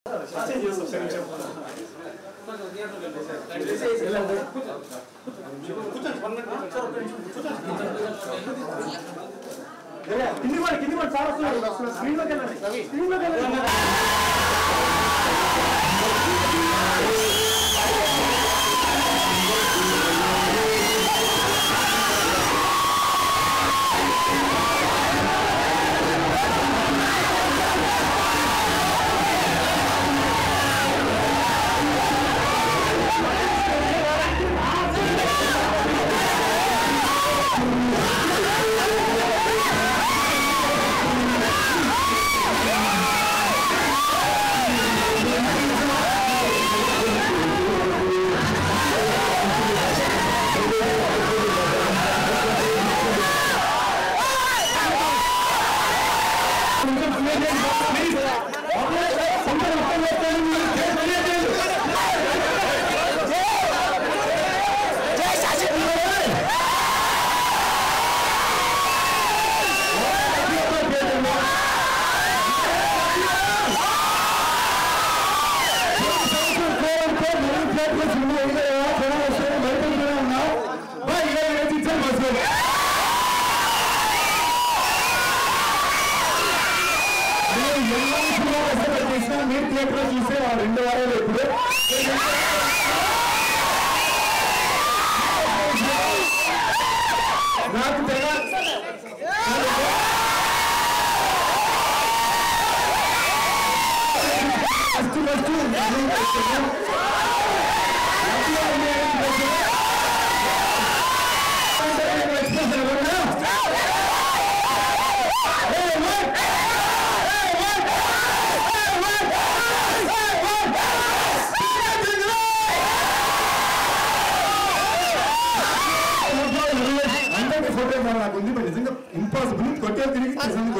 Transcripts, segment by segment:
కింది పడి కింది పడి సార్ వస్తున్నారు స్క్రీన్ లోకి వెళ్ళండి స్క్రీన్ లోకి వెళ్ళండి మీరు థియేటర్ చూసే ఆ రెండు వారాలు ఎప్పుడు నాకు తెగ ఫస్ట్ ఫస్ట్ అందరికీ ఫోటో ఇవ్వాలి నాకు ఉంది మరి నిజంగా ఇంపాసిబుల్ కొట్టే తిరిగి చేసాను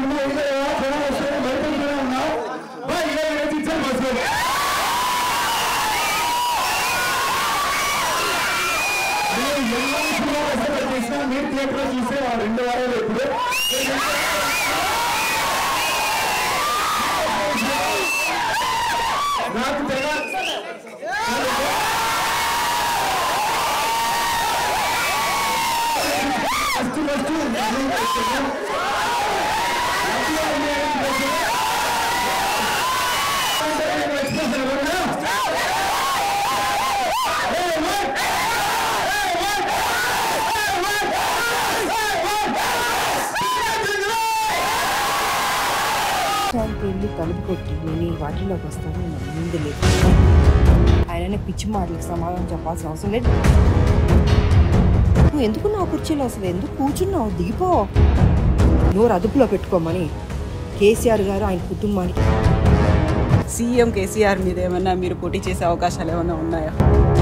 సినిమా ఇంకా జనాలు వస్తే బయట కూడా ఉన్నాం బా ఇలా వేసి ఇచ్చారు బస్సు మీరు థియేటర్ చూస్తే ఆ రెండు వారాలు ఇప్పుడు నాకు తెగ ఫస్ట్ ఫస్ట్ దానికి వెళ్ళి తలుపు కొట్టి నేను ఈ వాటిలోకి వస్తాను ముందు లేదు ఆయననే పిచ్చి మాటలకు సమాధానం చెప్పాల్సిన అవసరం లేదు నువ్వు ఎందుకు నా కుర్చీలో అసలు ఎందుకు కూర్చున్నావు దిగిపో నోరు అదుపులో పెట్టుకోమని కేసీఆర్ గారు ఆయన కుటుంబానికి సీఎం కేసీఆర్ మీద ఏమన్నా మీరు పోటీ చేసే అవకాశాలు ఏమైనా ఉన్నాయా